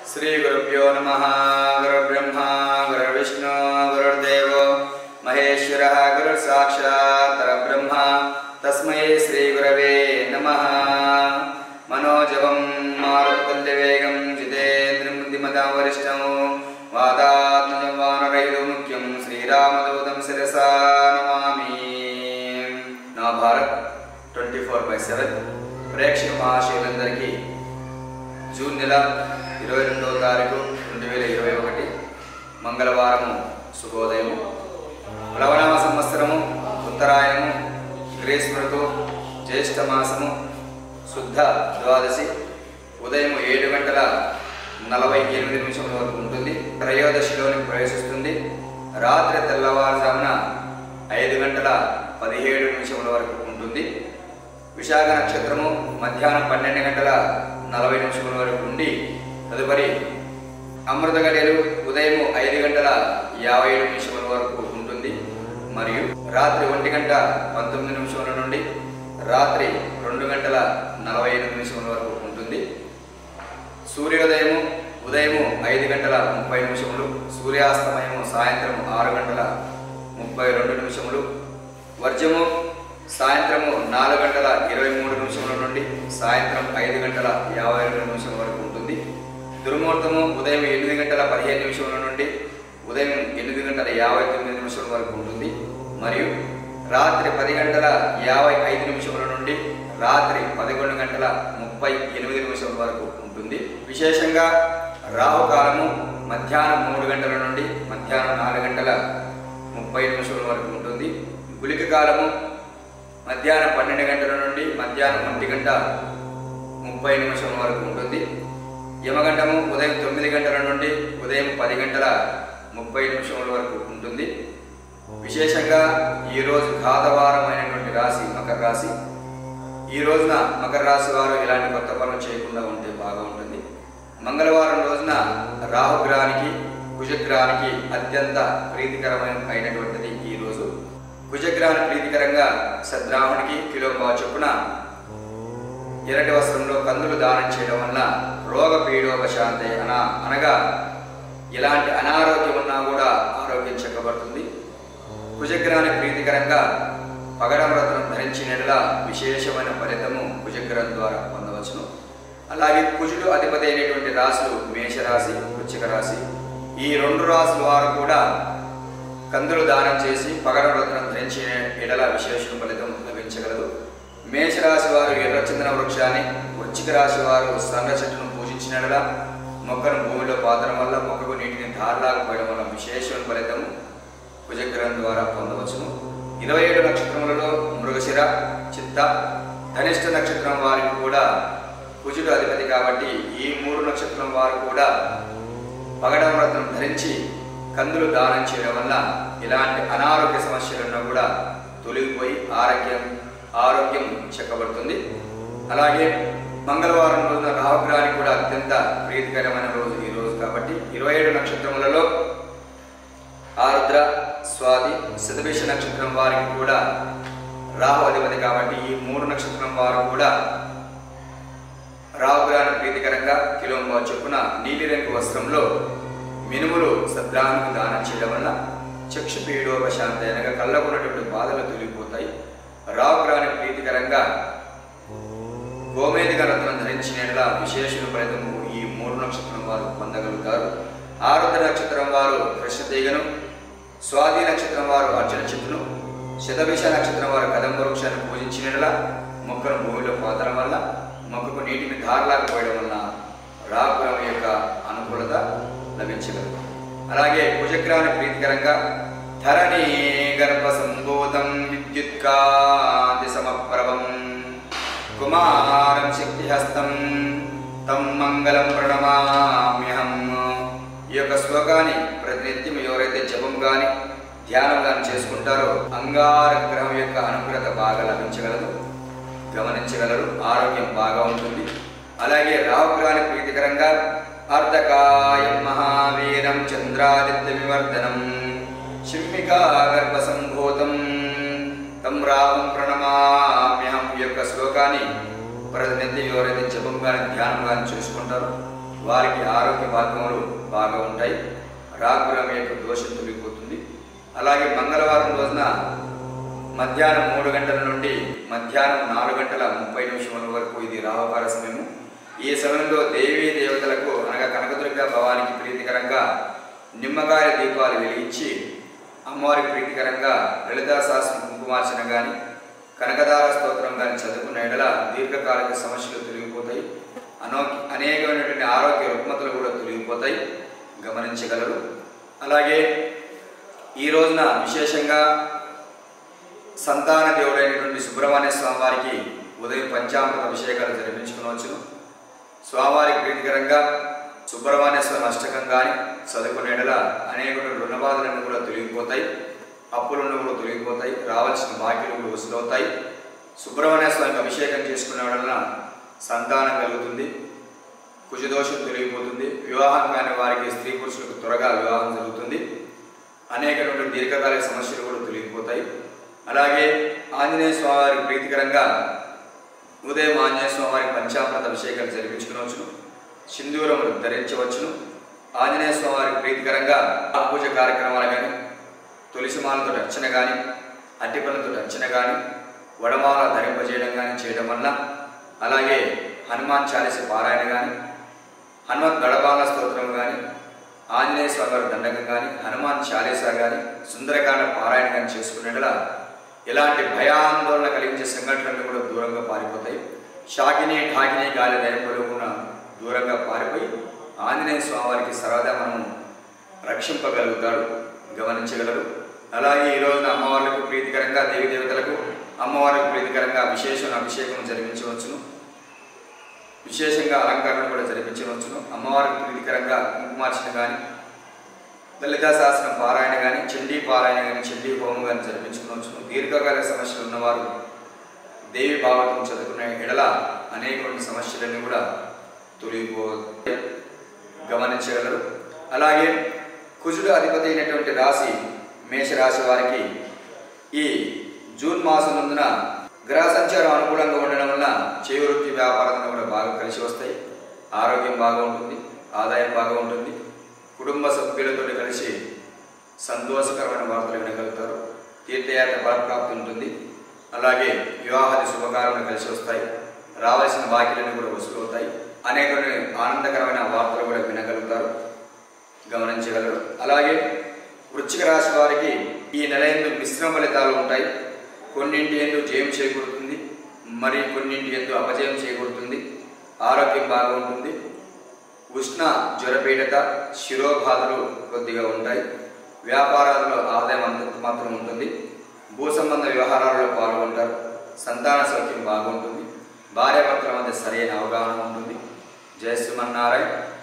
శ్రీగురుభ్యో నమ గురుబ్రహ్మ గురుర్విష్ణు గురుర్దేవో మహేశ్వర గురుర్సాక్షాత్ పరబ్రహ్మ తస్మై శ్రీగురవే నమ మనోజవం మారుతుల్యవేగం జితేంద్రం బుద్ధిమతాం వరిష్టం వాదాత్మజం వానరైలు ముఖ్యం శ్రీరామదూతం శిరసా నమామి నా Bharat twenty four by seven ప్రేక్షక మహాశయులందరికీ జూన్ నెల ఇరవై రెండవ తారీఖు రెండు వేల ఇరవై ఒకటి మంగళవారము శుభోదయము ప్లవనామ సంవత్సరము ఉత్తరాయణము గ్రీష్మ ఋతువు జ్యేష్ఠ మాసము శుద్ధ ద్వాదశి ఉదయం ఏడు గంటల నలభై ఎనిమిది నిమిషముల వరకు ఉంటుంది త్రయోదశిలోనికి ప్రవేశిస్తుంది రాత్రి తెల్లవారుజామున ఐదు గంటల పదిహేడు నిమిషముల వరకు ఉంటుంది విశాఖ నక్షత్రము మధ్యాహ్నం పన్నెండు గంటల నలభై నిమిషముల వరకు ఉండి తదుపరి అమృత గడియలు ఉదయం ఐదు గంటల యాభై ఏడు నిమిషముల వరకు ఉంటుంది మరియు రాత్రి ఒంటి గంట పంతొమ్మిది నిమిషముల నుండి రాత్రి రెండు గంటల నలభై ఐదు నిమిషముల వరకు ఉంటుంది సూర్యోదయము ఉదయము ఐదు గంటల ముప్పై నిమిషములు సూర్యాస్తమయము సాయంత్రం ఆరు గంటల ముప్పై రెండు నిమిషములు వర్జము సాయంత్రము నాలుగు గంటల ఇరవై మూడు నిమిషముల నుండి సాయంత్రం ఐదు గంటల యాభై రెండు నిమిషముల వరకు ఉంటుంది దుర్ముహూర్తము ఉదయం ఎనిమిది గంటల పదిహేను నిమిషముల నుండి ఉదయం ఎనిమిది గంటల యాభై తొమ్మిది నిమిషముల వరకు ఉంటుంది మరియు రాత్రి పది గంటల యాభై ఐదు నిమిషముల నుండి రాత్రి పదకొండు గంటల ముప్పై ఎనిమిది నిమిషముల వరకు ఉంటుంది విశేషంగా రాహుకాలము మధ్యాహ్నం మూడు గంటల నుండి మధ్యాహ్నం నాలుగు గంటల ముప్పై నిమిషముల వరకు ఉంటుంది గుళిక కాలము మధ్యాహ్నం పన్నెండు గంటల నుండి మధ్యాహ్నం ఒంటి గంట ముప్పై నిమిషముల వరకు ఉంటుంది యమగంటము ఉదయం తొమ్మిది గంటల నుండి ఉదయం పది గంటల ముప్పై నిమిషముల వరకు ఉంటుంది విశేషంగా ఈరోజు ఘాతవారమైనటువంటి రాశి మకర రాశి ఈ రోజున మకర రాశి వారు ఇలాంటి కొత్త పనులు చేయకుండా ఉంటే బాగా ఉంటుంది మంగళవారం రోజున రాహుగ్రహానికి కుజగ్రహానికి అత్యంత ప్రీతికరమైన అయినటువంటిది ఈ రోజు కుజగ్రహాన్ని ప్రీతికరంగా సద్రామునికి కిలో చొప్పున ఎరటి వస్త్రంలో కందులు దానం చేయడం వల్ల రోగ పీడోపశాంతి అన అనగా ఎలాంటి అనారోగ్యం ఉన్నా కూడా ఆరోగ్యం చెక్కబడుతుంది కుజగ్రహానికి ప్రీతికరంగా పగడం రత్నం ధరించిన ఎడల విశేషమైన ఫలితము కుజగ్రహం ద్వారా పొందవచ్చును అలాగే కుజుడు అధిపతి అయినటువంటి రాశులు మేషరాశి వృశ్చిక రాశి ఈ రెండు రాశుల వారు కూడా కందులు దానం చేసి పగడం రత్నం ధరించిన ఎడల విశేష ఫలితం లభించగలదు మేషరాశి వారు ఎర్రచందన వృక్షాన్ని వృశ్చిక రాశి వారు సన్న చెట్టును పూజించిన ఎడల మొక్కను భూమిలో పాతడం వల్ల మొక్కకు నీటిని ధారలాగా పోయడం వల్ల విశేషమైన ఫలితము కుజగ్రహం ద్వారా పొందవచ్చును ఇరవై ఏడు నక్షత్రములలో మృగశిర చిత్త ధనిష్ట నక్షత్రం వారికి కూడా కుజుడు అధిపతి కాబట్టి ఈ మూడు నక్షత్రం వారు కూడా పగడం వ్రతం ధరించి కందులు దానం చేయడం వల్ల ఇలాంటి అనారోగ్య సమస్యలున్నా కూడా తొలగిపోయి ఆరోగ్యం ఆరోగ్యం చెక్కబడుతుంది అలాగే మంగళవారం రోజున రాహుగ్రహానికి కూడా అత్యంత ప్రీతికరమైన రోజు ఈ రోజు కాబట్టి ఇరవై ఏడు నక్షత్రములలో ఆరుద్ర స్వాతి శతభిష నక్షత్రం వారికి కూడా రాహు అధిపతి కాబట్టి ఈ మూడు నక్షత్రం వారు కూడా రాహుగ్రహాన్ని ప్రీతికరంగా కిలోంబా చొప్పున నీలిరంగు వస్త్రంలో మినుములు సద్రానికి దానం చేయడం వల్ల చక్షుపీడోపశాంతి అనగా కళ్ళకున్నటువంటి బాధలు తొలిగిపోతాయి రాహుగ్రహానికి ప్రీతికరంగా గోమేధిక రత్నం ధరించిన విశేషణ ఫలితము ఈ మూడు నక్షత్రం వారు పొందగలుగుతారు ఆరుద్ర నక్షత్రం వారు కృష్ణతీగను స్వాతి నక్షత్రం వారు అర్జున చెట్టును శతభిష నక్షత్రం వారు కదంబ వృక్షాన్ని పూజించిన మొక్కను భూమిలో పోతడం వల్ల మొక్కకు నీటిని ధారలాగా పోయడం వల్ల రాహుగ్రహం యొక్క అనుకూలత లభించగలదు అలాగే కుజగ్రహాన్ని ప్రీతికరంగా ధరణి గర్భ సంభూతం విద్యుత్కాంతి సమప్రభం కుమారం శక్తిహస్తం తం మంగళం ప్రణమామ్యహం ఈ యొక్క శ్లోకాన్ని ప్రతినిత్యం ఎవరైతే జపం కానీ ధ్యానం కానీ చేసుకుంటారో అంగార గ్రహం యొక్క అనుగ్రత బాగా లభించగలదు గమనించగలరు ఆరోగ్యం బాగా ఉంటుంది అలాగే రాహుగ్రహానికి ప్రీతికరంగా అర్ధకాయం మహావీరం చంద్రాదిత్య వివర్ధనం శిమ్మికా గర్భ సంభూతం తం రాహుం ప్రణమామ్యహం ఈ యొక్క శ్లోకాన్ని ప్రతినిత్యం ఎవరైతే జపం కానీ ధ్యానం కానీ చేసుకుంటారో వారికి ఆరోగ్య భాగ్యములు బాగా ఉంటాయి రాకురం యొక్క దోషం తొలగిపోతుంది అలాగే మంగళవారం రోజున మధ్యాహ్నం మూడు గంటల నుండి మధ్యాహ్నం నాలుగు గంటల ముప్పై నిమిషముల వరకు ఇది రాహుకాల సమయము ఈ సమయంలో దేవీ దేవతలకు అనగా కనకదుర్గ భవానికి ప్రీతికరంగా నిమ్మకాయ దీపాలు వెలిగించి అమ్మవారికి ప్రీతికరంగా లలితా శాస్త్రం కుంకుమార్చన కానీ కనకదార స్తోత్రం కానీ చదువుకున్న ఎడల దీర్ఘకాలిక సమస్యలు తొలగిపోతాయి అనో అనేకమైనటువంటి ఆరోగ్య రుగ్మతలు కూడా తొలగిపోతాయి గమనించగలరు అలాగే ఈ రోజున విశేషంగా సంతాన దేవుడైనటువంటి సుబ్రహ్మణ్య స్వామి వారికి ఉదయం పంచామృత అభిషేకాలు జరిపించుకునవచ్చును స్వామివారికి ప్రీతికరంగా సుబ్రహ్మణ్య స్వామి అష్టకం కానీ చదువుకునేలా అనేక రుణబాధలన్నీ కూడా తొలగిపోతాయి అప్పులన్నీ కూడా తొలగిపోతాయి రావాల్సిన బాకీలు కూడా వసూలవుతాయి సుబ్రహ్మణ్య స్వామికి అభిషేకం చేసుకునే వలన సంతానం కలుగుతుంది కుజదోషం తొలగిపోతుంది వివాహం కాని వారికి స్త్రీ పురుషులకు త్వరగా వివాహం జరుగుతుంది అనేకటువంటి దీర్ఘకాలిక సమస్యలు కూడా తొలగిపోతాయి అలాగే ఆంజనేయ స్వామివారికి ప్రీతికరంగా ఉదయం ఆంజనేయ స్వామివారికి పంచామృత అభిషేకాలు జరిపించుకునవచ్చును సింధూరములు ధరించవచ్చును ఆంజనేయ స్వామివారికి ప్రీతికరంగా ఆ పూజ కార్యక్రమాలు కానీ తులసిమాలతో అర్చన కానీ అట్టిపళ్ళతో అర్చన కానీ వడమాల ధరింపజేయడం కానీ చేయడం వల్ల అలాగే హనుమాన్ చాలీస పారాయణ కానీ హనుమత్ గడబాల స్తోత్రం కానీ ఆంజనేయ స్వామి వారి దండకం కానీ హనుమాన్ చాలీస కానీ సుందరకాండ పారాయణ కానీ చేసుకునేలా ఇలాంటి భయాందోళన కలిగించే సంఘటనలు కూడా దూరంగా పారిపోతాయి షాకిని ఠాకిని గాలి ధరింపులు కూడా దూరంగా పారిపోయి ఆంజనేయ స్వామివారికి సరదా మనము రక్షింపగలుగుతాడు గమనించగలరు అలాగే ఈ రోజున అమ్మవార్లకు ప్రీతికరంగా దేవి దేవతలకు అమ్మవారికి ప్రీతికరంగా విశేషణ అభిషేకం జరిపించవచ్చును విశేషంగా అలంకరణ కూడా జరిపించవచ్చును అమ్మవారికి ప్రీతికరంగా కుంకుమార్చన కానీ లలితా శాస్త్రం పారాయణ కానీ చండీ పారాయణ కానీ చండీ హోమం కానీ జరిపించుకోవచ్చును దీర్ఘకాలిక సమస్యలు ఉన్నవారు దేవి భాగవతం చదువుకునే ఎడల అనేకమైన సమస్యలన్నీ కూడా తొలగిపో గమనించగలరు అలాగే కుజుడు అధిపతి అయినటువంటి రాశి మేషరాశి వారికి ఈ జూన్ మాసం నందున గ్రహ సంచారం అనుకూలంగా ఉండడం వల్ల చేవృత్తి వ్యాపారాలను కూడా బాగా కలిసి వస్తాయి ఆరోగ్యం బాగా ఉంటుంది ఆదాయం బాగా ఉంటుంది కుటుంబ సభ్యులతో కలిసి సంతోషకరమైన వార్తలు వినగలుగుతారు తీర్థయాత్ర ఫలప్రాప్తి ఉంటుంది అలాగే వివాహాది శుభకార్యాలు కలిసి వస్తాయి రావాల్సిన బాకీలన్నీ కూడా వసూలు అవుతాయి అనేక ఆనందకరమైన వార్తలు కూడా వినగలుగుతారు గమనించగలరు అలాగే వృశ్చిక రాశి వారికి ఈ నెల ఎందు మిశ్రమ ఫలితాలు ఉంటాయి కొన్నింటి ఎందు జయం చేకూరుతుంది మరి కొన్నింటి ఎందు అపజయం చేకూరుతుంది ఆరోగ్యం బాగా ఉంటుంది ఉష్ణ జ్వరపీడత శిరోబాధలు కొద్దిగా ఉంటాయి వ్యాపారాలలో ఆదాయం అంత మాత్రం ఉంటుంది భూ సంబంధ వ్యవహారాలలో పాల్గొంటారు సంతాన సౌఖ్యం బాగుంటుంది భార్యాభర్తల మధ్య సరైన అవగాహన ఉంటుంది జయ శ్రీమన్నారాయణ